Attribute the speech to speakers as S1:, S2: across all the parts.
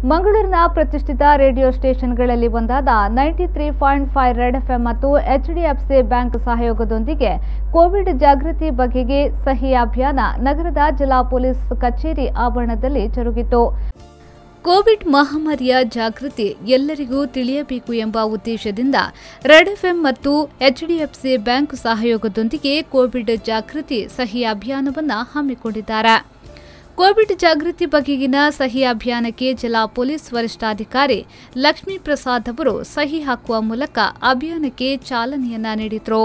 S1: ಮಂಗಳೂರಿನ ಪ್ರತಿಷ್ಠಿತ ರೇಡಿಯೋ ಸ್ಟೇಷನ್ಗಳಲ್ಲಿ ಒಂದಾದ ninety three point five red FM ಮತ್ತು ಎಚ್ಡಿಎಫ್ಸಿ ಬ್ಯಾಂಕ್ ಸಹಯೋಗದೊಂದಿಗೆ ಕೋವಿಡ್ ಜಾಗೃತಿ ಬಗೆಗೆ ಸಹಿ ಅಭಿಯಾನ ನಗರದ ಜಿಲ್ಲಾ ಪೊಲೀಸ್ ಕಚೇರಿ ಆವರಣದಲ್ಲಿ ಜರುಗಿತು ಕೋವಿಡ್ ಮಹಾಮಾರಿಯ ಜಾಗೃತಿ ಎಲ್ಲರಿಗೂ ತಿಳಿಯಬೇಕು ಎಂಬ ಉದ್ದೇಶದಿಂದ ರೆಡ್ ಎಫ್ಎಂ ಮತ್ತು ಎಚ್ಡಿಎಫ್ಸಿ ಬ್ಯಾಂಕ್ ಸಹಯೋಗದೊಂದಿಗೆ ಕೋವಿಡ್ ಜಾಗೃತಿ ಸಹಿ ಅಭಿಯಾನವನ್ನು ಹಮ್ಮಿಕೊಂಡಿದ್ದಾರೆ ಕೋವಿಡ್ ಜಾಗೃತಿ ಬಗೆಗಿನ ಸಹಿ ಅಭಿಯಾನಕ್ಕೆ ಜಿಲ್ಲಾ ಪೊಲೀಸ್ ವರಿಷ್ಠಾಧಿಕಾರಿ ಲಕ್ಷ್ಮೀ ಪ್ರಸಾದ್ ಅವರು ಸಹಿ ಹಾಕುವ ಮೂಲಕ ಅಭಿಯಾನಕ್ಕೆ ಚಾಲನೆಯನ್ನ ನೀಡಿದರು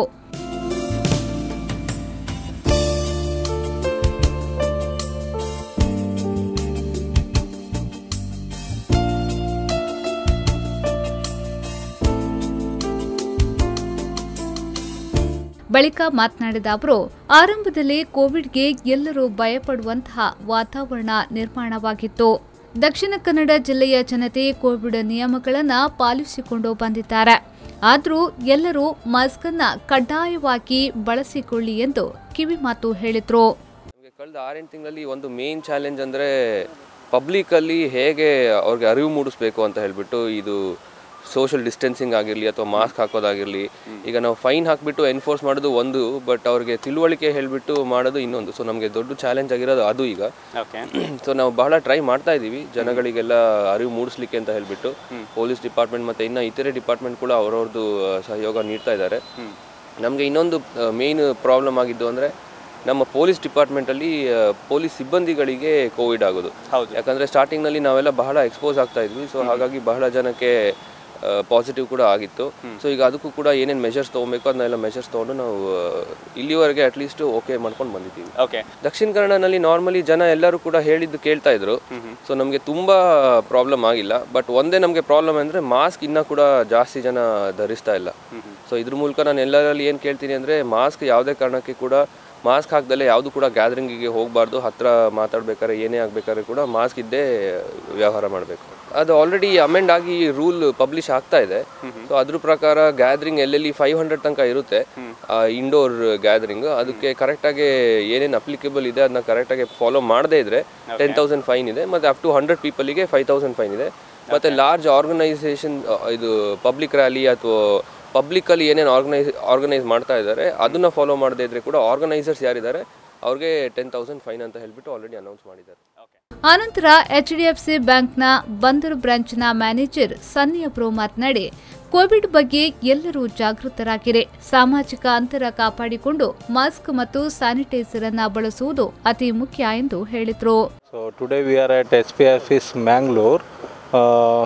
S1: ಬಳಿಕ ಮಾತನಾಡಿದ ಅವರು ಆರಂಭದಲ್ಲಿ ಕೋವಿಡ್ಗೆ ಎಲ್ಲರೂ ಭಯಪಡುವಂತಹ ವಾತಾವರಣ ನಿರ್ಮಾಣವಾಗಿತ್ತು ದಕ್ಷಿಣ ಕನ್ನಡ ಜಿಲ್ಲೆಯ ಜನತೆ ಕೋವಿಡ್ ನಿಯಮಗಳನ್ನು ಪಾಲಿಸಿಕೊಂಡು ಬಂದಿದ್ದಾರೆ ಆದರೂ ಎಲ್ಲರೂ ಮಾಸ್ಕ್ ಅನ್ನ ಕಡ್ಡಾಯವಾಗಿ ಬಳಸಿಕೊಳ್ಳಿ ಎಂದು ಕಿವಿಮಾತು ಹೇಳಿದ್ರು
S2: ನಮಗೆ ಕಳೆದ ಆರೆಂಟು ತಿಂಗಳಲ್ಲಿ ಒಂದು ಮೇನ್ ಚಾಲೆಂಜ್ ಅಂದರೆ ಪಬ್ಲಿಕಲ್ಲಿ ಹೇಗೆ ಅವ್ರಿಗೆ ಅರಿವು ಮೂಡಿಸ್ಬೇಕು ಅಂತ ಹೇಳಿಬಿಟ್ಟು ಇದು ಸೋಷಿಯಲ್ ಡಿಸ್ಟೆನ್ಸಿಂಗ್ ಆಗಿರಲಿ ಅಥವಾ ಮಾಸ್ಕ್ ಹಾಕೋದಾಗಿರಲಿ ಈಗ ನಾವು ಫೈನ್ ಹಾಕಿಬಿಟ್ಟು ಎನ್ಫೋರ್ಸ್ ಮಾಡೋದು ಒಂದು ಬಟ್ ಅವ್ರಿಗೆ ತಿಳುವಳಿಕೆ ಹೇಳಿಬಿಟ್ಟು ಮಾಡೋದು ಇನ್ನೊಂದು ಸೊ ನಮಗೆ ದೊಡ್ಡ ಚಾಲೆಂಜ್ ಆಗಿರೋದು ಅದು ಈಗ
S3: ಓಕೆ
S2: ಸೊ ನಾವು ಬಹಳ ಟ್ರೈ ಮಾಡ್ತಾ ಇದ್ದೀವಿ ಜನಗಳಿಗೆಲ್ಲ ಅರಿವು ಮೂಡಿಸ್ಲಿಕ್ಕೆ ಅಂತ ಹೇಳಿಬಿಟ್ಟು ಪೊಲೀಸ್ ಡಿಪಾರ್ಟ್ಮೆಂಟ್ ಮತ್ತು ಇನ್ನು ಇತರೆ ಡಿಪಾರ್ಟ್ಮೆಂಟ್ ಕೂಡ ಅವ್ರವ್ರದ್ದು ಸಹಯೋಗ ನೀಡ್ತಾ ಇದ್ದಾರೆ ನಮಗೆ ಇನ್ನೊಂದು ಮೇನ್ ಪ್ರಾಬ್ಲಮ್ ಆಗಿದ್ದು ಅಂದರೆ ನಮ್ಮ ಪೊಲೀಸ್ ಡಿಪಾರ್ಟ್ಮೆಂಟಲ್ಲಿ ಪೊಲೀಸ್ ಸಿಬ್ಬಂದಿಗಳಿಗೆ ಕೋವಿಡ್ ಆಗೋದು
S3: ಹೌದು.
S2: ಯಾಕಂದರೆ ಸ್ಟಾರ್ಟಿಂಗ್ನಲ್ಲಿ ನಾವೆಲ್ಲ ಬಹಳ ಎಕ್ಸ್ಪೋಸ್ ಆಗ್ತಾ ಇದ್ವಿ ಸೊ ಹಾಗಾಗಿ ಬಹಳ ಜನಕ್ಕೆ ಪಾಸಿಟಿವ್ ಕೂಡ ಆಗಿತ್ತು ಸೊ ಈಗ ಅದಕ್ಕೂ ಕೂಡ ಏನೇನು ಮೆಷರ್ಸ್ ತೊಗೊಬೇಕು ಅದನ್ನೆಲ್ಲ ಮೆಷರ್ಸ್ ತೊಗೊಂಡು ನಾವು ಆ, ಇಲ್ಲಿವರೆಗೆ ಅಟ್ಲೀಸ್ಟ್ ಓಕೆ ಮಾಡ್ಕೊಂಡು ಬಂದಿದ್ದೀವಿ
S3: ಓಕೆ
S2: ದಕ್ಷಿಣ ಕನ್ನಡನಲ್ಲಿ ನಾರ್ಮಲಿ ಜನ ಎಲ್ಲರೂ ಕೂಡ ಹೇಳಿದ್ದು ಕೇಳ್ತಾ ಇದ್ರು ಸೊ ನಮಗೆ ತುಂಬಾ ಪ್ರಾಬ್ಲಮ್ ಆಗಿಲ್ಲ ಬಟ್ ಒಂದೇ ನಮಗೆ ಪ್ರಾಬ್ಲಮ್ ಅಂದ್ರೆ ಮಾಸ್ಕ್ ಇನ್ನ ಕೂಡ ಜಾಸ್ತಿ ಜನ ಧರಿಸ್ತಾ ಇಲ್ಲ ಸೊ ಇದ್ರ ಮೂಲಕ ನಾನು ಎಲ್ಲರಲ್ಲಿ ಏನು ಕೇಳ್ತೀನಿ ಅಂದ್ರೆ ಮಾಸ್ಕ್ ಯಾವುದೇ ಕಾರಣಕ್ಕೆ ಕೂಡ ಮಾಸ್ಕ್ ಹಾಕ್ದಲ್ಲೇ ಯಾವುದು ಕೂಡ ಗ್ಯಾದರಿಂಗಿಗೆ ಹೋಗಬಾರ್ದು ಹತ್ರ ಮಾತಾಡ್ಬೇಕಾದ್ರೆ ಏನೇ ಆಗ್ಬೇಕಾದ್ರೆ ಕೂಡ ಮಾಸ್ಕ್ ಇದ್ದೇ ವ್ಯವಹಾರ ಮಾಡಬೇಕು ಅದು ಆಲ್ರೆಡಿ ಅಮೆಂಡ್ ಆಗಿ ರೂಲ್ ಪಬ್ಲಿಷ್ ಆಗ್ತಾ ಇದೆ ಸೊ ಅದ್ರ ಪ್ರಕಾರ ಗ್ಯಾದರಿಂಗ್ ಎಲ್ಲೆಲ್ಲಿ ಫೈವ್ ಹಂಡ್ರೆಡ್ ತನಕ ಇರುತ್ತೆ ಇಂಡೋರ್ ಗ್ಯಾದರಿಂಗ್ ಅದಕ್ಕೆ ಕರೆಕ್ಟಾಗಿ ಏನೇನು ಅಪ್ಲಿಕೇಬಲ್ ಇದೆ ಅದನ್ನ ಕರೆಕ್ಟಾಗಿ ಫಾಲೋ ಮಾಡದೇ ಇದ್ರೆ ಟೆನ್ ತೌಸಂಡ್ ಫೈನ್ ಇದೆ ಮತ್ತೆ ಅಪ್ ಟು ಹಂಡ್ರೆಡ್ ಪೀಪಲ್ಗೆ ಫೈವ್ ತೌಸಂಡ್ ಫೈನ್ ಇದೆ ಮತ್ತೆ ಲಾರ್ಜ್ ಆರ್ಗನೈಸೇಷನ್ ಇದು ಪಬ್ಲಿಕ್ ರ್ಯಾಲಿ ಅಥವಾ ಪಬ್ಲಿಕಲ್ಲಿ ಏನೇನು ಆರ್ಗನೈಸ್ ಆರ್ಗನೈಸ್ ಮಾಡ್ತಾ ಇದ್ದಾರೆ ಅದನ್ನ ಫಾಲೋ ಮಾಡದೇ ಇದ್ರೆ ಕೂಡ ಆರ್ಗನೈಸರ್ಸ್ ಯಾರಿದ್ದಾರೆ ಅವ್ರಿಗೆ ಟೆನ್ ತೌಸಂಡ್ ಫೈನ್ ಅಂತ ಹೇಳ್ಬಿಟ್ಟು ಆಲ್ರೆಡಿ ಅನೌನ್ಸ್ ಮಾಡಿದ್ದಾರೆ
S1: ಆನಂತರ ಎಚ್ಡಿಎಫ್ಸಿ ಬ್ಯಾಂಕ್ನ ಬಂದರು ಬ್ರಾಂಚ್ನ ಮ್ಯಾನೇಜರ್ ಸನ್ನಿ ಅವರು ಮಾತನಾಡಿ ಕೋವಿಡ್ ಬಗ್ಗೆ ಎಲ್ಲರೂ ಜಾಗೃತರಾಗಿರೆ ಸಾಮಾಜಿಕ ಅಂತರ ಕಾಪಾಡಿಕೊಂಡು ಮಾಸ್ಕ್ ಮತ್ತು ಸ್ಯಾನಿಟೈಸರ್ ಅನ್ನ ಬಳಸುವುದು ಅತಿ ಮುಖ್ಯ ಎಂದು ಹೇಳಿದರು
S4: So today we are at SP office Mangalore. Uh,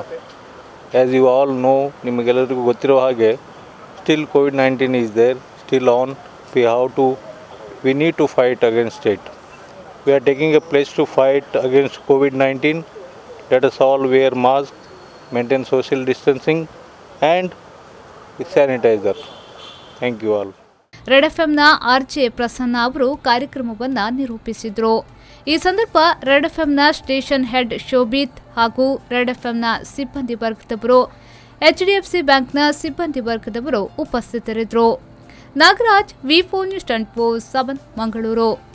S4: as you all know, ನಿಮಗೆಲ್ಲರಿಗೂ ಗೊತ್ತಿರೋ ಹಾಗೆ still Covid nineteen is there still on we have to we need to fight against it we are taking a place to fight against Covid nineteen let us all wear mask maintain social distancing and sanitiser thank you all
S1: red ಎಫ್ಎಂನ RJ Prasanna ಅವರು ಕಾರ್ಯಕ್ರಮವನ್ನ ನಿರೂಪಿಸಿದ್ರು ಈ ಸಂದರ್ಭ red ಎಫ್ಎಂನ station head Shobhit ಹಾಗೂ red ಎಫ್ಎಂನ ಸಿಬ್ಬಂದಿ ವರ್ಗದವರು ಎಚ್ಡಿಎಫ್ಸಿ ಬ್ಯಾಂಕ್ನ ಸಿಬ್ಬಂದಿ ವರ್ಗದವರು ಉಪಸ್ಥಿತರಿದ್ದರು Nagaraj V four news twenty four seven Mangaluru